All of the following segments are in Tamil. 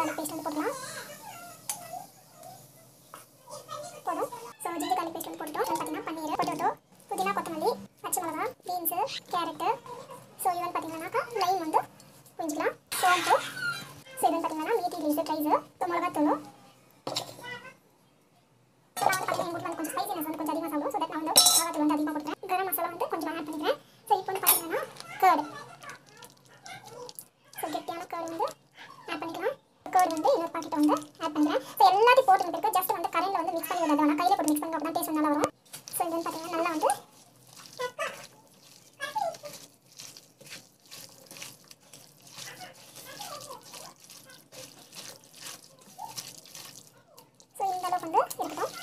garlic paste வந்து போடலாம் போதும் ஸோ ஜிஞ்சர் garlic paste வந்து போட்டுட்டோம் அப்புறம் பார்த்தீங்கன்னா பன்னீர் பொட்டேட்டோ புதினா கொத்தமல்லி பச்சை மிளகா பீன்ஸு கேரட்டு ஸோ இது வந்து பார்த்தீங்கன்னாக்கா லைம் வந்து புரிஞ்சிக்கலாம் சோம்பு ஸோ இது வந்து பார்த்தீங்கன்னா மீட்டி லீஸு ட்ரைஸு ஸோ மிளகாத்தூளும் நான் வந்து பார்த்தீங்கன்னா எங்கள் வீட்டில் வந்து கொஞ்சம் ஸ்பைசினஸ் வந்து கொஞ்சம் அதிகமாக சாப்பிடும் ஸோ தட் நான் வந்து மிளகாத்தூள் வந்து அதிகமாக கொடுக்குறேன் கரம் மசாலா வந்து கொஞ்சம் ஆட் பண்ணிக்கிறேன் ஸோ இப்போ வந்து பார்த்தீங்கன்னா கேர்டு ஸோ கெட்டியான கேர்டு வந்து ஆட் பண்ணிக்கலாம் கேர்டு வந்து இன்னொரு பாக்கெட் வந்து ஆட் பண்ணுறேன் ஸோ எல்லாத்தையும் போட்டு பிறகு ஜஸ்ட் வந்து கரையில் வந்து மிக்ஸ் பண்ணி விடாது ஆனால் கையில் போட்டு மிக்ஸ் பண்ணி அப்போ தான் டேஸ்ட் நல்லா வரும் ஸோ இது வந்து பார்த்தீங்கன்னா நல்லா வந்து ஸோ இந்த அளவுக்கு வந்து இருக்கட்டும்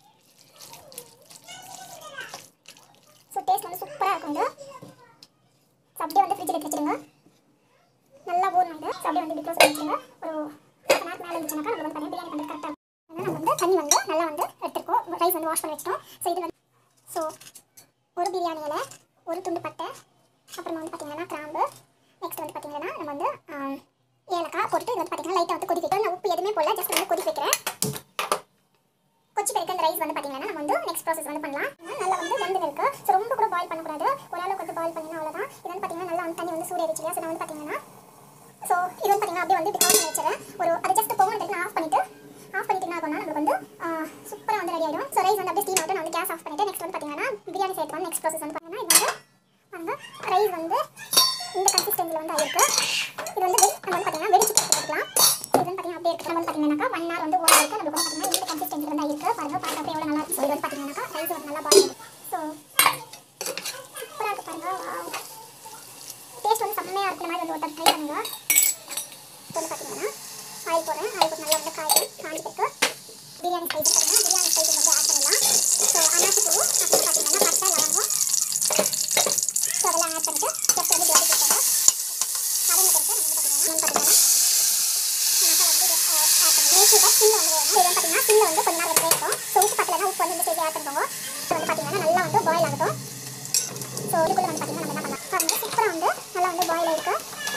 ஸோ டேஸ்ட் வந்து சூப்பராக இருக்கும் இது ஸோ அப்படியே வந்து ஃப்ரிட்ஜில் எடுத்து வச்சிடுங்க நல்லா ஊறணும் இது ஸோ அப்படியே வந்து இப்படி க்ளோஸ் பண்ணி வச்சிடுங்க ஒரு ஹாஃப் அன் ஹவர் மேலே இருந்துச்சுனாக்கா நம்ம வந்து பார்த்தீங்கன்னா பிரியாணி பண்ணுறது கரெக்டாக நம்ம வந்து தண்ணி வந்து நல்லா வந்து எடுத்துருக்கோம் ரைஸ் வந்து வாஷ் பண்ணி வச்சிட்டோம் ஸோ இது வந்து ஸோ ஒரு பிரியாணி இலை ஒரு துண்டு பட்டை அப்புறமா வந்து பார்த்தீங்கன்னா கிராம்பு நெக்ஸ்ட் வந்து பார்த்தீங்கன்னா நம்ம வந்து ஆஹ், ஏலக்காய் போட்டு இது வந்து பார்த்தீங்கன்னா லைட்டாக வந்து கொதிக்க வைக்கிறோம் நான் உப்பு எதுவுமே போடல ஜஸ்ட் வந்து கொதிக்க வைக்கிறேன் கொச்சி பிறகு அந்த ரைஸ் வந்து பார்த்தீங்கன்னா நம்ம வந்து நெக்ஸ்ட் ப்ராசஸ் வந்து பண்ணலாம் நல்லா வந்து வெந்து இருக்கு ஸோ ரொம்ப கூட பாயில் பண்ணக்கூடாது ஓரளவுக்கு வந்து பாயில் பண்ணினா அவ்வளோதான் இது வந்து பார்த்தீங்கன்னா நல்லா வந்து தண்ணி வந்து சூடேறிச்சு இல்லையா ஸோ நான் வந்து பார்த்தீங்கன்னா ஸோ இது வந்து பார்த்தீங்கன்னா அப்படியே வந்து இப்படி கால் பண்ணி வச்சுறேன் ஒரு அது ஜஸ்ட் போகணும் நான் ஆஃப் பண்ணிட்டு ஆஃப் பண்ணிட்டு என்ன ஆகும்னா நம்மளுக்கு வந்து சூப்பராக வந்து ரெடி ஆகிடும் ஸோ ரைஸ் வந்து அப்படியே ஸ்டீம் ஆகிட்டு நான் வந்து கேஸ் ஆஃப் பண்ணிட்டு நெக்ஸ்ட் வந்து பார்த்தீங்கன்னா பிரியாணி சேர்த்து வந்து நெக்ஸ்ட் ப்ராசஸ் வந்து பார்த்தீங்கன்னா இது வந்து அந்த ரைஸ் வந்து இந்த கன்சிஸ்டன்சியில் வந்து ஆயிருக்கு இது வந்து வெ- நம்ம வந்து பார்த்தீங்கன்னா வெடிச்சு எடுத்துக்கலாம் இது வந்து பார்த்தீங்கன்னா அப்படியே இருக்கு நம்ம வந்து பார்த்தீங்கன்னாக்கா ஒன் ஹவர் வந்து ஓட இருக்கு நம்மளுக்கு வந்து பார்த்தீங்கன்னா இந்த கன்சிஸ்டன்சி வந்து ஆயிருக்கு பாருங்க பார்க்க எவ்வளோ நல்லா இருக்கு இது வந்து பார்த்தீங்கன்னாக்கா ரைஸ் வந்து நல்லா பாயில் ஸோ சூப்பராக இருக்கு பாருங்க டேஸ்ட் வந்து செம்மையாக இருக்கிற மாதிரி வந்து ஒருத்தர் ட்ரை பண்ணுங்க இப்போ வந்து பார்த்தீங்கன்னா ஆயில் போடுறேன் ஆயில் போட்டு நல்லா வந்து காய் காஞ்சிருக்கு பிரியாணி ஸ்பைஸ் பார்த்தீங்கன்னா பிரியாணி ஸ்பைஸ் வந்து ஆட் பண்ணலாம் ஸோ அனாசி பூ அப்புறம் பார்த்தீங்கன்னா பட்டை லவங்கம் ஸோ அதெல்லாம் ஆட் பண்ணிட்டு ஜஸ்ட் வந்து பிரியாணி கொடுத்தாங்க கடையில் கொடுத்து நம்ம வந்து பார்த்தீங்கன்னா மசாலா வந்து ஆட் பண்ணி நேற்று தான் சிம்மில் வந்து வேணும் இது வந்து பார்த்தீங்கன்னா சிம்மில் வந்து கொஞ்ச நேரம் வந்து இருக்கும் ஸோ உப்பு பத்தலைன்னா உப்பு வந்து இந்த ஸ்டேஜ் ஆட் பண்ணிக்கோங்க ஸோ வந்து பார்த்தீங்கன்னா நல்லா வந்து பாயில் ஆகட்டும் ஸோ இதுக்குள்ளே வந்து பார்த்தீங்கன்னா நம்ம என்ன பண்ணலாம் பாருங்க சூப்பராக வந்து நல்லா வந்து பாயில் ஆயிருக்கு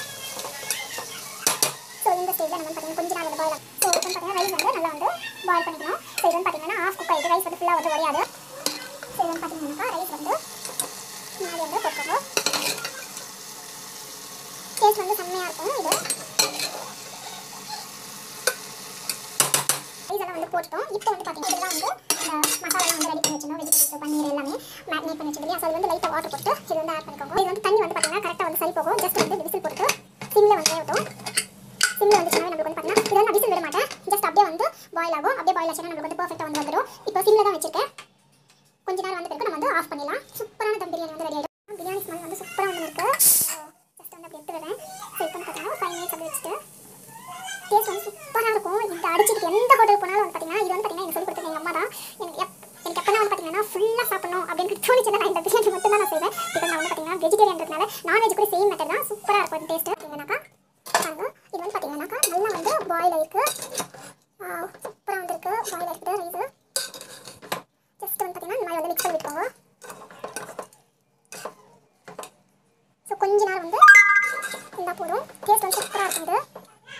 ஸோ இந்த ஸ்டேஜில் நம்ம வந்து பார்த்தீங்கன்னா கொஞ்ச நேரம் வந்து பாயில் ஆகும் ஸோ இப்போ வந்து பார்த்தீங்கன்னா ரைஸ் வந்து நல்லா வந்து பாயில் பண்ணிக்கணும் ஸோ இது வந்து பார்த்தீங்கன்னா ஆஃப் குக் ஆகிட்டு ரைஸ் வந்து ஃபுல்லாக வந்து உடையாது ஸோ இது வந்து பார்த்தீங்கன்னாக்கா ரைஸ் வந்து முன்னாடி வந்து போட்டுக்கோங்க டேஸ்ட் வந்து செம்மையாக இருக்கும் இது இதெல்லாம் வந்து போட்டுட்டோம் இப்போ வந்து பார்த்தீங்கன்னா இதெல்லாம் வந்து அந்த மசாலாலாம் வந்து ரெடி பண்ணி வச்சிருந்தோம் வெஜிடபிள்ஸ் பன்னீர் எல்லாமே மேரினேட் பண்ணி வச்சிருந்தோம் ஸோ அது வந்து லைட்டாக வாட்டர் போட்டு இது வந்து ஆட் பண்ணிக்கோங்க இது வந்து தண்ணி வந்து பார்த்தீங்கன்னா கரெக்டாக வந்து சரி போகும் ஜஸ்ட் வந்து விசில் போட்டு சிம்மில் வந்து விட்டோம் சிம்மில் வந்துச்சுன்னா நம்மளுக்கு வந்து பார்த்தீங்கன்னா இது வந்து விசில் விட மாட்டேன் ஜஸ்ட் அப்படியே வந்து பாயில் ஆகும் அப்படியே பாயில் ஆச்சுன்னா நம்மளுக்கு வந்து பர்ஃபெக்டாக வந்து வந்துடும் இப்போ சிம்மில் தான் வச்சிருக்கேன் கொஞ்ச நேரம் வந்த பிறகு நம்ம வந்து ஆஃப் பண்ணிடலாம் சூப்பரான தம் பிரியாணி வந்து ரெடி ஆகிடும் பிரியாணி ஸ்மெல் வந்து சூப்பராக வந்து இருக்கு ஜஸ்ட் வந்து அப்படி எடுத்து விடுறேன் ஸோ இப்போ வந்து பார்த்தீங்கன்னா ஃபைவ் மினிட்ஸ் அப்படி வச்சுட்டு டேஸ்ட் வந்து சூப்பராக இருக்கும் இந்த அடிச்சுட்டு எந்த ஹோட்டல் போனாலும் வந்து பார்த்தீங்கன்னா இது வந்து பார்த்தீங்கன்னா எனக்கு சொல்லி கொடுத்தது எங்கள் அம்மா தான் எனக்கு எப் எனக்கு எப்போ வந்து பார்த்தீங்கன்னா ஃபுல்லாக சாப்பிடணும் அப்படின்னு தோணிச்சுன்னா நான் இந்த பிரியாணி மட்டும் தான் நான் செய்வேன் பிகாஸ் நான் வந்து பார்த்தீங்கன்னா வெஜிடேரியன்றதுனால நான்வெஜ் கூட சேம் மெத்தட் தான் சூப்பராக இருக்கும் டேஸ்ட்டு பார்த்தீங்கன்னாக்கா பாருங்க இது வந்து பார்த்தீங்கன்னாக்கா நல்லா வந்து பாயில் ஆயிருக்கு சூப்பராக வந்திருக்கு பாயில் ஆகிட்டு ரைஸு ஜஸ்ட் வந்து பார்த்தீங்கன்னா இந்த மாதிரி வந்து மிக்ஸ் பண்ணி விட்டுக்கோங்க ஸோ கொஞ்ச நேரம் வந்து இருந்தால் போதும் டேஸ்ட் வந்து சூப்பராக இருக்கும் இது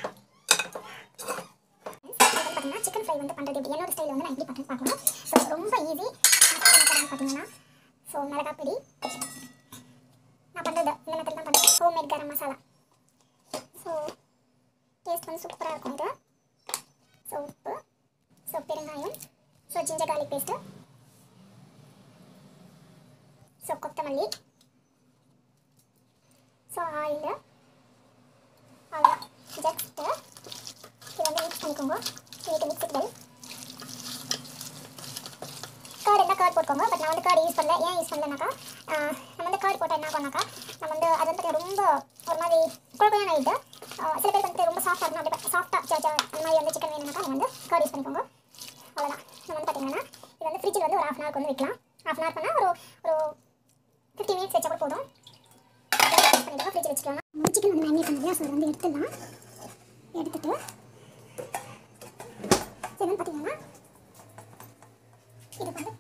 பார்த்தீங்கன்னா சிக்கன் ஃப்ரை வந்து பண்ணுறது எப்படி என்னோட ஸ்டைல் வந்து நான் எப்படி பண்ணுறது பார்க்கலாம் ஸோ ரொம்ப ஈஸி பார்த்தீங்கன்னா ஸோ மிளகாப்பொடி நான் பண்ணுறது இந்த மெத்தட் தான் பண்ணுறேன் homemade garam masala so taste வந்து சூப்பராக இருக்கும் இது ஸோ உப்பு ஸோ பெருங்காயம் so ginger garlic paste so கொத்தமல்லி ஸோ ஆயில் அவ்வளோதான் ஜஸ்ட்டு இது வந்து மிக்ஸ் பண்ணிக்கோங்க இது மிக்ஸ் இட் வெல் கார்டு இருந்தால் கார்டு போட்டுக்கோங்க பட் நான் வந்து கார்டு யூஸ் பண்ணல ஏன் யூஸ் பண்ணலனாக்கா ஆஹ், நம்ம வந்து கார்டு போட்டால் என்ன பண்ணாக்கா நம்ம வந்து அது வந்து ரொம்ப ஒரு மாதிரி குழப்பம் ஆகிட்டு சில பேருக்கு வந்து ரொம்ப சாஃப்டாக இருக்கணும் அப்படியே சாஃப்டாக அந்த மாதிரி வந்து சிக்கன் வேணும்னாக்கா நீங்கள் வந்து கார்டு யூஸ் பண்ணிக்கோங்க அவ்வளோதான் நம்ம வந்து பார்த்தீங்கன்னா இது வந்து ஃப்ரிட்ஜில் வந்து ஒரு ஹாஃப் அன் ஹவருக்கு வந்து வைக்கலாம் ஹாஃப் அன் ஹவர் பண்ணால் ஒரு ஒரு ஃபிஃப்டி மினிட்ஸ் வச்சா கூட போதும் பண்ணிக்கலாம் ஃப்ரிட்ஜ் வச்சுக்கலாம் சிக்கன் வந்து மேரினேட் பண்ணி ஸோ அதை வந்து எடுத்துடலாம் எடுத்துட்டு இது வந்து பார்த்தீங்கன்னா இது வந்து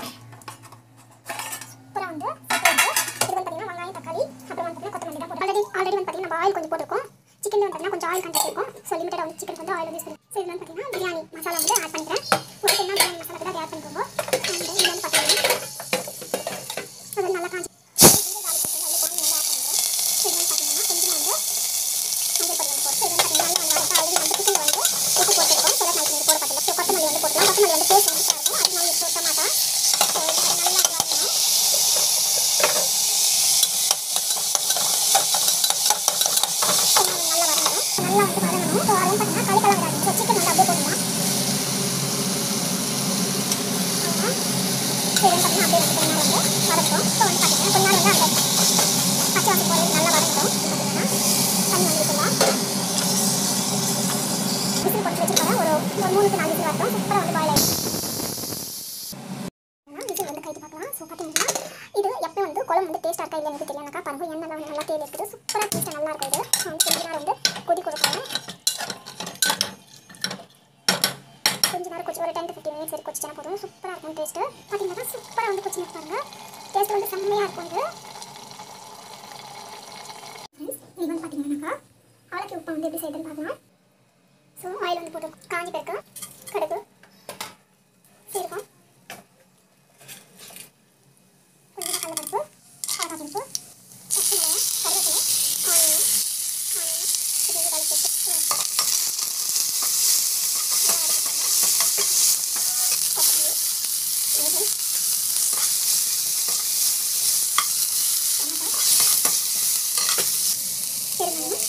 சூப்பராக வந்து இது வந்து பார்த்தீங்கன்னா வெங்காயம் தக்காளி அப்புறம் வந்து பார்த்தீங்கன்னா கொத்தமல்லி தான் போட்டு ஆல்ரெடி ஆல்ரெடி வந்து பார்த்தீங்கன்னா நம்ம ஆயில் கொஞ்சம் போட்டிருக்கோம் சிக்கன் வந்து பார்த்தீங்கன்னா கொஞ்சம் ஆயில் கண்டென்ட் இருக்கும் ஸோ லிமிட்டடாக வந்து சிக்கன் வந்து ஆயில் யூஸ் பண்ணி ஸோ இது வந்து பார்த்தீங்கன்னா பிரியாணி மசாலா வந்து ஆட் பண்ணிக்கிறேன் உங்களுக்கு என்ன பிரியாணி மசாலா கூட ஆட் பண்ணிக்கோங்க அண்ட் இது வந்து பார்த்தீங்கன்னா அது நல்லா காஞ்சி இது garlic வந்து அதில் கொண்டு வந்து ஆட் பண்ணுறேன் ஸோ இது வந்து பார்த்தீங்கன்னா கொஞ்சம் வந்து மஞ்சள் பொடி வந்து போட்டு இது வந்து பார்த்தீங்கன்னா நல்லா வெங்காயத்தை ஆல்ரெடி வந்து சிக்கன் வந்து உப்பு போட்டிருக்கோம் ஸோ நான் இது போட பார்த்தீங்க ஸோ கொத்தமல்லி வந்து போட்டுக்கலாம் கொத்தமல்லி வந்து டேஸ்ட் வந்து இருக்கும் அது நான் போட்ட மாட்டேன் ஸோ இது நல்லா வதங்கணும் ஸோ அது நல்லா வதங்கணும் நல்லா வந்து வதங்கணும் ஸோ அதெல்லாம் பார்த்தீங்கன்னா கலக்கலாம் விடாது ஸோ சிக்கன் வந்து அப்படியே போடலாம் அவ்வளோதான் ஸோ இது வந்து பார்த்தீங்கன்னா அப்படியே வந்து கொஞ்ச நேரம் வந்து வதக்கும் ஸோ வந்து பார்த்தீங்கன்னா கொஞ்ச நேரம் வந்து அந்த பச்சை வாசம் போய் நல்லா வதங்கும் பார்த்தீங்கன்னா தண்ணி வந்து ஊற்றலாம் விசில் போட்டு வச்சுருக்கோம் ஒரு ஒரு மூணுக்கு நாலு விசில் வரட்டும் சூப்பராக வந்து பாயில் ஆகிடும் விசில் வந்து கைட்டு பார்க்கலாம் ஸோ பார்த்தீங்கன்னா இது எப்போ வந்து குழம்பு வந்து டேஸ்ட்டாக இருக்கா இல்லைன்னு எனக்கு தெரியலனாக்கா பாருங்க எண்ணெய் வந்து நல்லா தேடி இருக்குது சூப்பராக டேஸ்ட்டாக நல்லா இருக்கும் இது ஸோ வந்து கொஞ்ச நேரம் வந்து கொதி கொடுக்கலாம் கொஞ்ச நேரம் கொச்சி ஒரு டென் டு ஃபிஃப்டின் மினிட்ஸ் வரைக்கும் கொச்சினா போதும் சூப்பராக இருக்கும் டேஸ்ட்டு பார்த்தீங்கன்னா சூப்பராக வந்து கொச்சி பாருங்க டேஸ்ட் வந்து செம்மையாக இருக்கும் இது ஃப்ரெண்ட்ஸ் இது வந்து பார்த்தீங்கன்னாக்கா ஆலக்கி உப்பை வந்து எப்படி செய்யுதுன்னு பார்க்கலாம் ஸோ ஆயில் வந்து போட்டு காஞ்சி பிறகு கடுகு சீரகம் கொஞ்சம் கடலைப்பருப்பு கடலைப்பருப்பு பச்சை மிளகாய் கருவேப்பிலை ஆனியன் ஆனியன் இது வந்து கழிச்சு கொத்தமல்லி இஞ்சி டொமேட்டோ பெருங்காயம்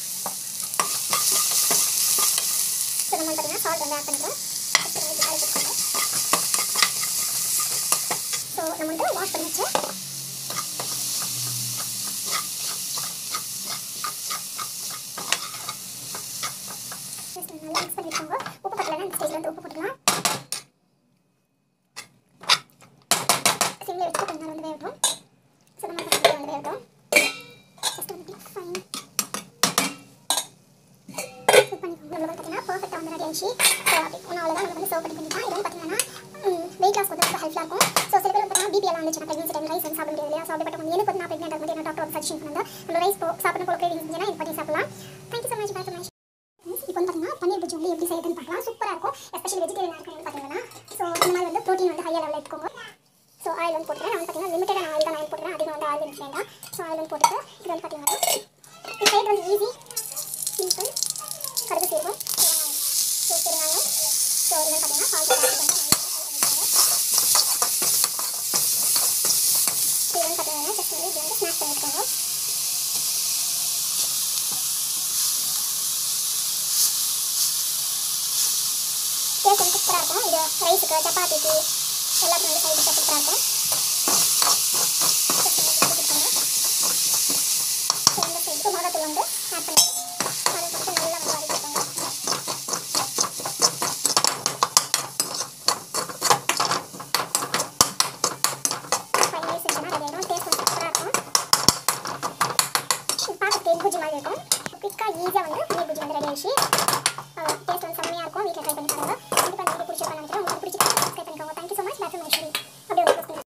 ஸோ நம்ம பார்த்தீங்கன்னா சால்ட் வந்து ஆட் பண்ணிக்கிறோம் ஸோ நம்ம வந்து வாஷ் பண்ணி வச்சு Just நல்லா மிக்ஸ் பண்ணிக்கோங்க உப்பு பத்தலைன்னா இந்த ஸ்டேஜில் வந்து உப்பு போட்டுக்கலாம் சிம்மில் வச்சு கொஞ்ச நேரம் வந்து வேகட்டும் ஸோ நம்ம பக்கத்தில் வந்து வேகட்டும் ஜஸ்ட் வந்து ஃபைன் இது பண்ணிக்கோங்க நம்ம பார்த்தீங்கன்னா பர்ஃபெக்டாக வந்து ரெடி ஆயிடுச்சு ஸோ அப்படி ஒன்றும் அவ்வளோதான் நம்ம வந்து சர்வ் பண்ணி பண்ணிக்கலாம் இது வந்து பார்த்தீங்கன்னா வெயிட் லாஸ் வந்து ரொம்ப ஹெல்ப்ஃபுல்லாக இருக்கும் ஸோ சில பேர் பார்த்தீங்கன்னா பிபி எல்லாம் வந்துச்சுன்னா ப்ரெக்னன்சி டைம் ரைஸ் வந்து சாப்பிட முடியாது இல்லையா ஸோ அப்படிப்பட்ட எனக்கு வந்து நான் ப்ரெக்னென்ட் வந்து என்ன டாக்டர் வந்து சஜஷன் பண்ணாங்க நம்ம ரைஸ் போ சாப்பிட போல கிரேவிங்ஸ் இருந்துச்சுன்னா இது பண்ணி சாப்பிடலாம் தேங்க்யூ ஸோ மச் பாய் இப்போ வந்து பார்த்தீங்கன்னா பன்னீர் பஜ்ஜி வந்து எப்படி செய்யுதுன்னு பார்க்கலாம் சூப்பராக இருக்கும் எஸ்பெஷலி வெஜிடேரியன் இருக்கிறவங்க பார்த்தீங்கன்னா ஸோ இந்த மாதிரி வந்து ப்ரோட்டீன் வந்து ஹையாக லெவலில் எடுத்துக்கோங்க ஸோ ஆயில் வந்து போட்டுக்கிறேன் நான் வந்து பார்த்தீங்கன்னா லிமிட்டடான ஆயில் தான் நான் போட்டுக்கிறேன் அதிகம் வந்து ஆயில் யூஸ் வேண்டாம் ஸோ ஆயில் வந்து போட்டுட்டு இது வந்து பார்த்தீங்கன்னா இது சைடு வந்து ஈஸி சிம்பிள் கடுகு சீரகம் ஸோ பெருங்காயம் ஸோ இது வந்து பார்த்தீங்கன்னா சால்ட் இது வந்து பார்த்தீங்கன்னா ஜஸ்ட் வந்து இது வந்து ஸ்நாக்ஸ் பண்ணிட்டுக்கோங்க டேஸ்ட் வந்து சூப்பராக இருக்கும் இது ரைஸுக்கு சப்பாத்திக்கு எல்லாத்துக்கும் வந்து சைடு சூப்பராக இருக்கும் Just வந்து இது கொடுத்துக்கோங்க. ஸோ இந்த சைடுக்கு மிளகாத்தூள் வந்து ஆட் பண்ணி அதை போட்டு நல்லா வந்து வதக்கிக்கோங்க ஃபைவ் மினிட்ஸ் இருந்துச்சுன்னா ரெடி ஆகிடும் டேஸ்ட் வந்து சூப்பராக இருக்கும் இது பார்க்கறதுக்கு எக் குஜி மாதிரி இருக்கும் குயிக்காக ஈஸியாக வந்து பன்னீர் குஜி வந்து ரெடி ஆயிடுச்சு